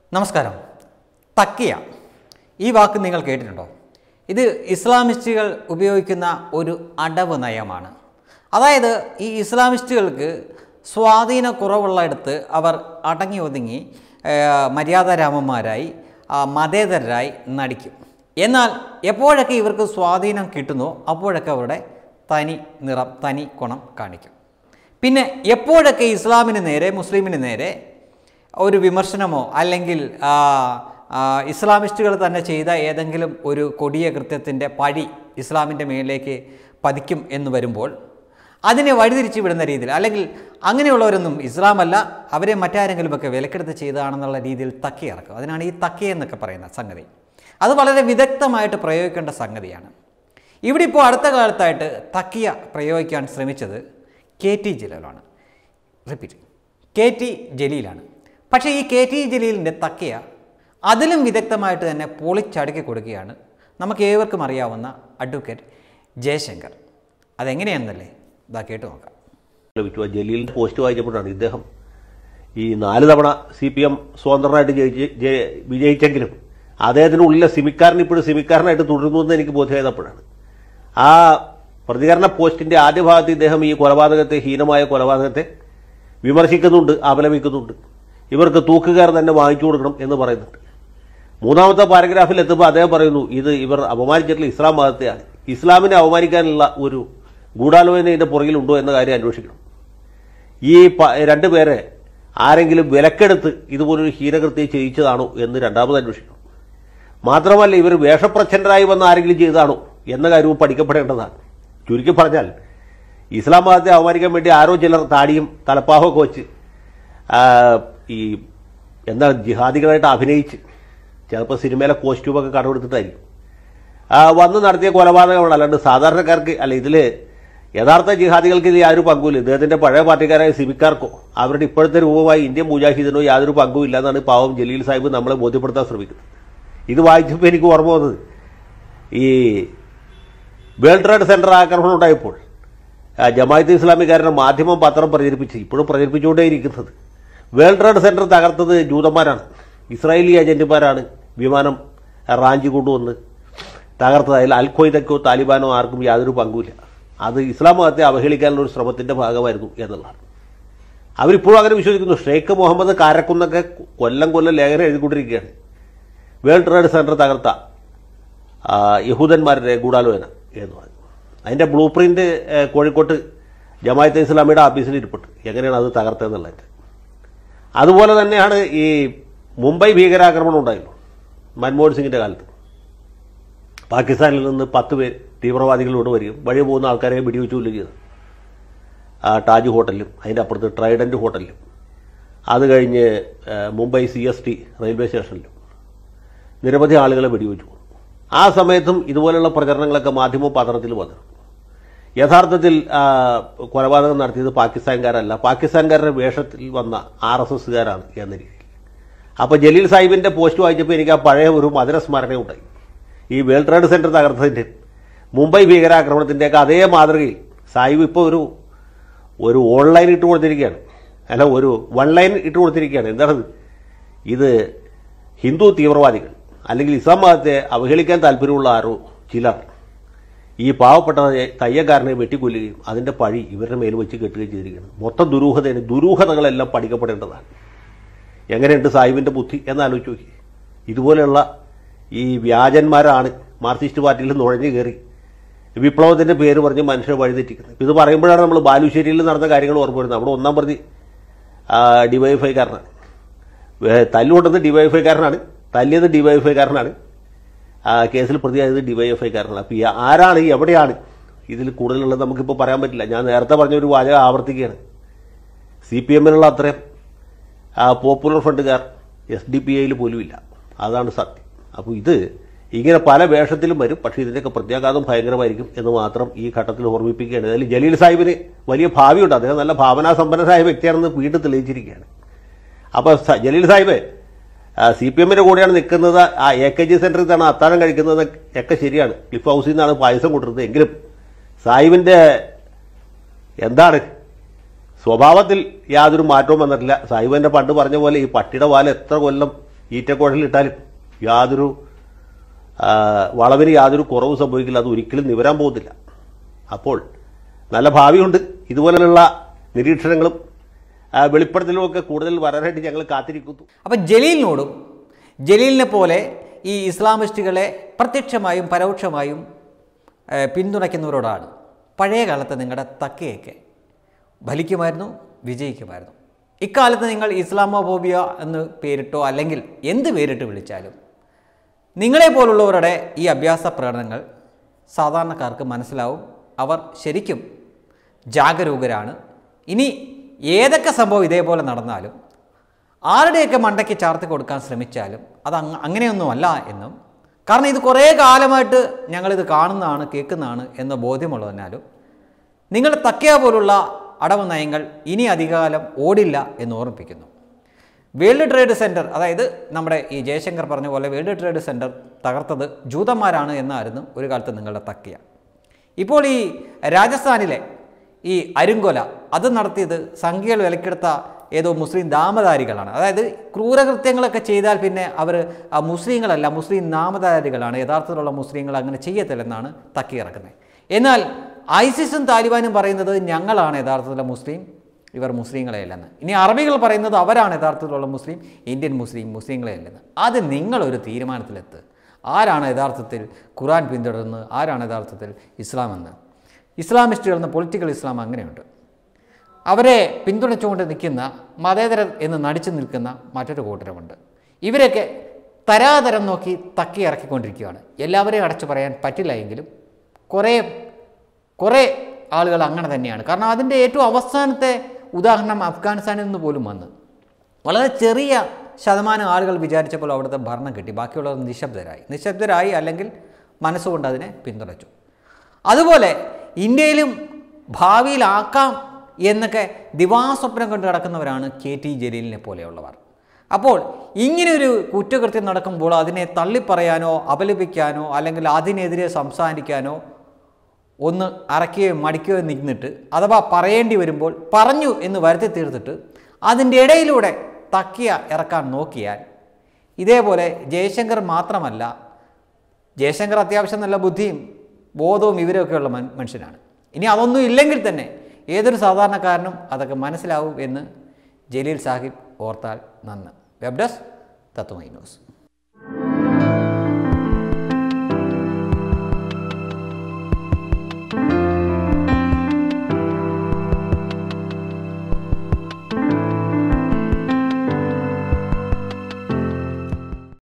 നമസ്കാരം തക്കിയ ഈ വാക്ക് നിങ്ങൾ കേട്ടിട്ടുണ്ടോ ഇത് ഇസ്ലാമിസ്റ്റുകൾ ഉപയോഗിക്കുന്ന ഒരു അടവ് നയമാണ് അതായത് ഈ ഇസ്ലാമിസ്റ്റുകൾക്ക് സ്വാധീന കുറവുള്ളയിടത്ത് അവർ അടങ്ങി ഒതുങ്ങി ഏഹ്, മര്യാദാരാമന്മാരായി ആ, മതേതരരായി നടിക്കും എന്നാൽ എപ്പോഴൊക്കെ ഇവർക്ക് സ്വാധീനം കിട്ടുന്നോ അപ്പോഴൊക്കെ അവരുടെ തനി നിറം തനി ഗുണം കാണിക്കും പിന്നെ എപ്പോഴൊക്കെ ഇസ്ലാമിന് നേരെ മുസ്ലിമിന് നേരെ ഒരു വിമർശനമോ അല്ലെങ്കിൽ ആ, ആ, ഇസ്ലാമിസ്റ്റുകൾ തന്നെ ചെയ്ത ഏതെങ്കിലും ഒരു കൊടിയ കൃത്യത്തിൻ്റെ പഴി ഇസ്ലാമിൻ്റെ മേലിലേക്ക് പതിക്കും എന്ന് വരുമ്പോൾ അതിനെ വഴിതിരിച്ച് വിടുന്ന രീതിയിൽ അല്ലെങ്കിൽ അങ്ങനെയുള്ളവരൊന്നും ഇസ്ലാമല്ല അവരെ മറ്റാരെങ്കിലുമൊക്കെ വിലക്കെടുത്ത് ചെയ്തതാണെന്നുള്ള രീതിയിൽ തക്കി ഇറക്കും അതിനാണ് ഈ തക്കി എന്നൊക്കെ പറയുന്ന സംഗതി അത് വളരെ വിദഗ്ധമായിട്ട് പ്രയോഗിക്കേണ്ട സംഗതിയാണ് ഇവിടെ ഇപ്പോൾ അടുത്ത കാലത്തായിട്ട് തക്കിയ പ്രയോഗിക്കാൻ ശ്രമിച്ചത് കെ ടി ജലീലാണ് റിപ്പീറ്റ് കെ ടി ജലീലാണ് പക്ഷേ ഈ കെ ടി ജലീലിൻ്റെ തക്കിയ അതിലും വിദഗ്ധമായിട്ട് തന്നെ പൊളിച്ചടുക്കി കൊടുക്കുകയാണ് നമുക്ക് ഏവർക്കും അറിയാവുന്ന അഡ്വക്കേറ്റ് ജയശങ്കർ അതെങ്ങനെയാണെന്നല്ലേ ഇതാ കേട്ട് നോക്കാം ലഭിച്ചു ആ ജലീലിന്റെ പോസ്റ്റ് വായിച്ചപ്പോഴാണ് ഇദ്ദേഹം ഈ നാല് തവണ സി പി എം സ്വതന്ത്രമായിട്ട് ജയിച്ച് ജയ- വിജയിച്ചെങ്കിലും അദ്ദേഹത്തിന് ഉള്ളിലെ സിമിക്കാരൻ ഇപ്പോഴും സിമിക്കാരനായിട്ട് തുടരുന്നു എന്ന് എനിക്ക് ബോധ്യമായപ്പോഴാണ് ആ പ്രതികരണ പോസ്റ്റിന്റെ ആദ്യ ഭാഗത്ത് ഇദ്ദേഹം ഈ കൊലപാതകത്തെ ഹീനമായ കൊലപാതകത്തെ വിമർശിക്കുന്നുണ്ട് അപലപിക്കുന്നുണ്ട് ഇവർക്ക് തൂക്കുകാർ തന്നെ വാങ്ങിച്ചു കൊടുക്കണം എന്ന് പറയുന്നുണ്ട് മൂന്നാമത്തെ പാരഗ്രാഫിൽ എത്തുമ്പോൾ അദ്ദേഹം പറയുന്നു ഇത് ഇവർ അപമാനിച്ചിട്ടുള്ള ഇസ്ലാം മതത്തെയാണ് ഇസ്ലാമിനെ അപമാനിക്കാനുള്ള ഒരു ഗൂഢാലോചന ഇതിന്റെ പുറകിലുണ്ടോ എന്ന കാര്യം അന്വേഷിക്കണം ഈ പ- രണ്ടുപേരെ ആരെങ്കിലും വിലക്കെടുത്ത് ഇതുപോലൊരു ഹീനകൃത്യം ചെയ്യിച്ചതാണോ എന്ന് രണ്ടാമത് അന്വേഷിക്കണം മാത്രമല്ല ഇവർ വേഷപ്രച്ഛന്നരായി വന്ന ആരെങ്കിലും ചെയ്തതാണോ എന്ന കാര്യവും പഠിക്കപ്പെടേണ്ടതാണ് ചുരുക്കി പറഞ്ഞാൽ ഇസ്ലാം മതത്തെ അവമാനിക്കാൻ വേണ്ടി ആരോ ചിലർ താടിയും തലപ്പാവൊക്കെ വെച്ച് ആ, ഈ എന്താ ജിഹാദികളായിട്ട് അഭിനയിച്ച് ചിലപ്പോൾ സിനിമയിലെ കോസ്റ്റ്യൂമൊക്കെ കടമെടുത്തിട്ടായിരിക്കും ആ, വന്ന് നടത്തിയ കൊലപാതകമാണ് അല്ലാണ്ട് സാധാരണക്കാർക്ക് അല്ല ഇതിൽ യഥാർത്ഥ ജിഹാദികൾക്ക് ഇത് യാതൊരു പങ്കുമില്ല ഇദ്ദേഹത്തിന്റെ പഴയ പാർട്ടിക്കാരായ സിബിക്കാർക്കോ അവരുടെ ഇപ്പോഴത്തെ രൂപമായി ഇന്ത്യൻ മുജാഹിദിനോ യാതൊരു പങ്കും ഇല്ലെന്നാണ് പാവം ജലീൽ സാഹിബ് നമ്മളെ ബോധ്യപ്പെടുത്താൻ ശ്രമിക്കുന്നത് ഇത് വായിച്ചപ്പോൾ എനിക്ക് ഓർമ്മ വന്നത് ഈ വേൾഡ് ട്രേഡ് സെന്റർ ആക്രമണം ഉണ്ടായപ്പോൾ ആ, ജമാഅത്ത് ഇസ്ലാമിക്കാരുടെ മാധ്യമം പത്രം പ്രചരിപ്പിച്ച് ഇപ്പോഴും പ്രചരിപ്പിച്ചുകൊണ്ടേയിരിക്കുന്നത് വേൾഡ് ട്രേഡ് സെന്റർ തകർത്തത് ജൂതന്മാരാണ് ഇസ്രായേലി ഏജന്റുമാരാണ് വിമാനം റാഞ്ചി കൊണ്ടുവന്ന് തകർത്തത് അതിൽ അൽ ഖ്വയ്ദക്കോ താലിബാനോ ആർക്കും യാതൊരു പങ്കുമില്ല അത് ഇസ്ലാം മതത്തെ അവഹേളിക്കാനുള്ള ഒരു ശ്രമത്തിന്റെ ഭാഗമായിരുന്നു എന്നുള്ളതാണ് അവരിപ്പോഴും അങ്ങനെ വിശ്വസിക്കുന്നു ഷെയ്ഖ് മുഹമ്മദ് കാരക്കുന്നൊക്കെ കൊല്ലം കൊല്ലം ലേഖനം എഴുതിക്കൊണ്ടിരിക്കുകയാണ് വേൾഡ് ട്രേഡ് സെന്റർ തകർത്ത ആ, യഹൂദന്മാരുടെ ഗൂഢാലോചന എന്ന് പറഞ്ഞു അതിന്റെ ബ്ലൂ പ്രിന്റ് ഏ, കോഴിക്കോട്ട് ജമായത്തെ ഇസ്ലാമിയുടെ ഓഫീസിൽ ഇരിപ്പുണ്ട് എങ്ങനെയാണ് അത് തകർത്തതെന്നുള്ളത് അതുപോലെ തന്നെയാണ് ഈ മുംബൈ ഭീകരാക്രമണം ഉണ്ടായിരുന്നു മൻമോഹൻ സിംഗിന്റെ കാലത്ത് പാകിസ്ഥാനിൽ നിന്ന് പത്ത് പേർ തീവ്രവാദികളോട് വരികയും വഴി പോകുന്ന ആൾക്കാരെ വെടിവെച്ച് കൊല്ലുകയും ചെയ്തു ആ ടാജ് ഹോട്ടലിലും അതിൻ്റെ അപ്പുറത്ത് ട്രൈഡന്റ് ഹോട്ടലിലും അത് കഴിഞ്ഞ് ഏ, Mumbai C S T railway സ്റ്റേഷനിലും നിരവധി ആളുകളെ വെടിവെച്ചു കൊന്നു. ആ സമയത്തും ഇതുപോലെയുള്ള പ്രചരണങ്ങളൊക്കെ മാധ്യമ പത്രത്തിൽ വന്നു യഥാർത്ഥത്തിൽ ആ, കൊലപാതകം നടത്തിയത് പാകിസ്ഥാൻകാരല്ല പാകിസ്ഥാൻകാരുടെ വേഷത്തിൽ വന്ന ആർ എസ് എസ്സുകാരാണ് എന്ന രീതിയിൽ അപ്പോൾ ജലീൽ സാഹിബിന്റെ പോസ്റ്റ് വായിച്ചപ്പോൾ എനിക്ക് ആ പഴയ ഒരു മധുര സ്മരണ ഉണ്ടായി ഈ വേൾഡ് ട്രേഡ് സെന്റർ തകർത്തതിന്റെ മുംബൈ ഭീകരാക്രമണത്തിൻ്റെയൊക്കെ അതേ മാതൃകയിൽ സാഹിബ് ഇപ്പോൾ ഒരു ഒരു ഓൺലൈൻ ഇട്ട് കൊടുത്തിരിക്കുകയാണ് അല്ല ഒരു വൺ ലൈൻ ഇട്ട് കൊടുത്തിരിക്കുകയാണ് എന്താണത് ഇത് ഹിന്ദു തീവ്രവാദികൾ അല്ലെങ്കിൽ ഇസ്ലാം മതത്തെ അവഹേളിക്കാൻ താല്പര്യമുള്ള ആരോ ചിലർ ഈ പാവപ്പെട്ട തയ്യക്കാരനെ വെട്ടിക്കൊല്ലുകയും അതിന്റെ പഴി ഇവരുടെ മേൽ വെച്ച് കെട്ടുകയും ചെയ്തിരിക്കുകയാണ് മൊത്തം ദുരൂഹതയാണ് ദുരൂഹതകളെല്ലാം പഠിക്കപ്പെടേണ്ടതാണ് എങ്ങനെയുണ്ട് സാഹിബിന്റെ ബുദ്ധി എന്നാലോചിച്ച് നോക്കി ഇതുപോലെയുള്ള ഈ വ്യാജന്മാരാണ് മാർക്സിസ്റ്റ് പാർട്ടിയിൽ നുഴഞ്ഞു കയറി വിപ്ലവത്തിന്റെ പേര് പറഞ്ഞ് മനുഷ്യരെ വഴിതെറ്റിക്കുന്നത് ഇത് പറയുമ്പോഴാണ് നമ്മൾ ബാലുശ്ശേരിയിൽ നടന്ന കാര്യങ്ങൾ ഓർമ്മ വരുന്നത് നമ്മുടെ ഒന്നാം പ്രതി ഡിവൈഎഫ്ഐക്കാരനാണ് തല്ലുകൊണ്ടത് ഡിവൈഎഫ്ഐക്കാരനാണ് തല്ലിയത് ഡിവൈഎഫ്ഐക്കാരനാണ് ആ കേസിൽ പ്രതിയായത് ഡിവൈഎഫ്ഐക്കാരനാണ് അപ്പോൾ ഈ ആരാണ് എവിടെയാണ് ഇതിൽ കൂടുതലുള്ളത് നമുക്കിപ്പോൾ പറയാൻ പറ്റില്ല ഞാൻ നേരത്തെ പറഞ്ഞ ഒരു വാചകം ആവർത്തിക്കുകയാണ് സി പി എമ്മിനുള്ള അത്രയും ആ പോപ്പുലർ ഫണ്ടുകാർ എസ് ഡി പി ഐയിൽ പോലും ഇല്ല അതാണ് സത്യം അപ്പോൾ ഇത് ഇങ്ങനെ പല വേഷത്തിലും വരും പക്ഷേ ഇതിൻ്റെയൊക്കെ പ്രത്യാഘാതം ഭയങ്കരമായിരിക്കും എന്ന് മാത്രം ഈ ഘട്ടത്തിൽ ഓർമ്മിപ്പിക്കുകയാണ് അതിൽ ജലീൽ സാഹിബിന് വലിയ ഭാവിയുണ്ട് അദ്ദേഹം നല്ല ഭാവനാസമ്പന്നനായ വ്യക്തിയാണെന്ന് വീണ്ടും തെളിയിച്ചിരിക്കുകയാണ് അപ്പോൾ സ- ജലീൽ സാഹിബ് സി പി എമ്മിന്റെ കൂടെയാണ് നിൽക്കുന്നത് ആ എ കെ ജി സെന്ററിൽ നിന്നാണ് അത്താഴം കഴിക്കുന്നത് ഒക്കെ ശരിയാണ് ക്ലിഫ് ഹൗസിൽ നിന്നാണ് പായസം കൊണ്ടിരുന്നത് എങ്കിലും സാഹിബിന്റെ എന്താണ് സ്വഭാവത്തിൽ യാതൊരു മാറ്റവും വന്നിട്ടില്ല സാഹിബിന്റെ പണ്ട് പറഞ്ഞ പോലെ ഈ പട്ടിയുടെ വാല എത്ര കൊല്ലം ഈറ്റക്കുഴലിട്ടാലും യാതൊരു ആ, വളവിന് യാതൊരു കുറവ് സംഭവിക്കില്ല അത് ഒരിക്കലും നിവരാൻ പോകുന്നില്ല അപ്പോൾ നല്ല ഭാവിയുണ്ട് ഇതുപോലെയുള്ള നിരീക്ഷണങ്ങളും ആ, വെളിപ്പെടുത്തലും ഒക്കെ കൂടുതൽ വരാനായിട്ട് ഞങ്ങൾ കാത്തിരിക്കുന്നു അപ്പം ജലീലിനോടും ജലീലിനെ പോലെ ഈ ഇസ്ലാമിസ്റ്റുകളെ പ്രത്യക്ഷമായും പരോക്ഷമായും ഏഹ്, പിന്തുണയ്ക്കുന്നവരോടാണ് പഴയ കാലത്ത് നിങ്ങളുടെ തക്കയൊക്കെ ഫലിക്കുമായിരുന്നു വിജയിക്കുമായിരുന്നു ഇക്കാലത്ത് നിങ്ങൾ ഇസ്ലാമോഫോബിയ എന്ന് പേരിട്ടോ അല്ലെങ്കിൽ എന്ത് പേരിട്ട് വിളിച്ചാലും നിങ്ങളെ പോലുള്ളവരുടെ ഈ അഭ്യാസ പ്രകടനങ്ങൾ സാധാരണക്കാർക്ക് മനസ്സിലാവും അവർ ശരിക്കും ജാഗരൂകരാണ് ഇനി ഏതൊക്കെ സംഭവം ഇതേപോലെ നടന്നാലും ആരുടെയൊക്കെ മണ്ടയ്ക്ക് ചാർത്തി കൊടുക്കാൻ ശ്രമിച്ചാലും അത് അങ്ങ അങ്ങനെയൊന്നുമല്ല എന്നും കാരണം ഇത് കുറേ കാലമായിട്ട് ഞങ്ങളിത് കാണുന്നതാണ് കേൾക്കുന്നതാണ് എന്ന ബോധ്യമുള്ളതിനാലും നിങ്ങൾ തക്കയ പോലുള്ള അടവ് നയങ്ങൾ ഇനി അധികകാലം ഓടില്ല എന്ന് ഓർമ്മിപ്പിക്കുന്നു വേൾഡ് ട്രേഡ് സെൻറ്റർ അതായത് നമ്മുടെ ഈ ജയശങ്കർ പറഞ്ഞ പോലെ വേൾഡ് ട്രേഡ് സെൻറ്റർ തകർത്തത് ജൂതന്മാരാണ് എന്നായിരുന്നു ഒരു കാലത്ത് നിങ്ങളുടെ തക്കിയ ഇപ്പോൾ ഈ രാജസ്ഥാനിലെ ഈ അരുങ്കൊല അത് നടത്തിയത് സംഖ്യകൾ വിലക്കെടുത്ത ഏതോ മുസ്ലിം നാമധാരികളാണ് അതായത് ക്രൂരകൃത്യങ്ങളൊക്കെ ചെയ്താൽ പിന്നെ അവർ മുസ്ലിങ്ങളല്ല മുസ്ലിം നാമധാരികളാണ് യഥാർത്ഥത്തിലുള്ള മുസ്ലിങ്ങൾ അങ്ങനെ ചെയ്യത്തില്ലെന്നാണ് തക്കി ഇറക്കുന്നത് എന്നാൽ ഐസിസും താലിബാനും പറയുന്നത് ഞങ്ങളാണ് യഥാർത്ഥത്തിലുള്ള മുസ്ലിം ഇവർ മുസ്ലിങ്ങളെയല്ലെന്ന് ഇനി അറബികൾ പറയുന്നത് അവരാണ് യഥാർത്ഥത്തിലുള്ള മുസ്ലിം ഇന്ത്യൻ മുസ്ലിം മുസ്ലിങ്ങളെയല്ലെന്ന് അത് നിങ്ങളൊരു തീരുമാനത്തിലെത്ത് ആരാണ് യഥാർത്ഥത്തിൽ ഖുറാൻ പിന്തുടരുന്നത് ആരാണ് യഥാർത്ഥത്തിൽ ഇസ്ലാം എന്ന് ഇസ്ലാമിസ്റ്റുകൾ എന്ന പൊളിറ്റിക്കൽ ഇസ്ലാം അങ്ങനെയുണ്ട് അവരെ പിന്തുണച്ചുകൊണ്ട് നിൽക്കുന്ന മതേതരർ എന്ന് നടിച്ചു നിൽക്കുന്ന മറ്റൊരു കൂട്ടരുമുണ്ട് ഇവരൊക്കെ തരാതരം നോക്കി തക്കി ഇറക്കിക്കൊണ്ടിരിക്കുകയാണ് എല്ലാവരെയും അടച്ചു പറയാൻ പറ്റില്ല എങ്കിലും കുറേ കുറേ ആളുകൾ അങ്ങനെ തന്നെയാണ് കാരണം അതിൻ്റെ ഏറ്റവും അവസാനത്തെ ഉദാഹരണം അഫ്ഗാനിസ്ഥാനിൽ നിന്ന് പോലും വന്ന് വളരെ ചെറിയ ശതമാനം ആളുകൾ വിചാരിച്ചപ്പോൾ അവിടുത്തെ ഭരണം കിട്ടി ബാക്കിയുള്ളവർ നിശബ്ദരായി നിശബ്ദരായി അല്ലെങ്കിൽ മനസ്സുകൊണ്ട് അതിനെ പിന്തുണച്ചു അതുപോലെ ഇന്ത്യയിലും ഭാവിയിലാക്കാം എന്നൊക്കെ ദിവാസ്വപ്നം കൊണ്ട് നടക്കുന്നവരാണ് കെ ടി ജലീലിനെ പോലെയുള്ളവർ അപ്പോൾ ഇങ്ങനെയൊരു കുറ്റകൃത്യം നടക്കുമ്പോൾ അതിനെ തള്ളിപ്പറയാനോ അപലപിക്കാനോ അല്ലെങ്കിൽ അതിനെതിരെ സംസാരിക്കാനോ ഒന്ന് അറയ്ക്കുകയോ മടിക്കുകയോ നിന്നിട്ട് അഥവാ പറയേണ്ടി വരുമ്പോൾ പറഞ്ഞു എന്ന് വരുത്തി തീർത്തിട്ട് അതിൻ്റെ ഇടയിലൂടെ തക്കിയ ഇറക്കാൻ നോക്കിയാൽ ഇതേപോലെ ജയശങ്കർ മാത്രമല്ല ജയശങ്കർ അത്യാവശ്യം നല്ല ബുദ്ധിയും ബോധവും വിവരമൊക്കെയുള്ള മൻ മനുഷ്യനാണ് ഇനി അതൊന്നും ഇല്ലെങ്കിൽ തന്നെ ഏതൊരു സാധാരണക്കാരനും അതൊക്കെ മനസ്സിലാവും എന്ന് ജലീൽ സാഹിബ് ഓർത്താൽ നന്ന് വെബ് ഡെസ്ക് തത്വമൈ ന്യൂസ്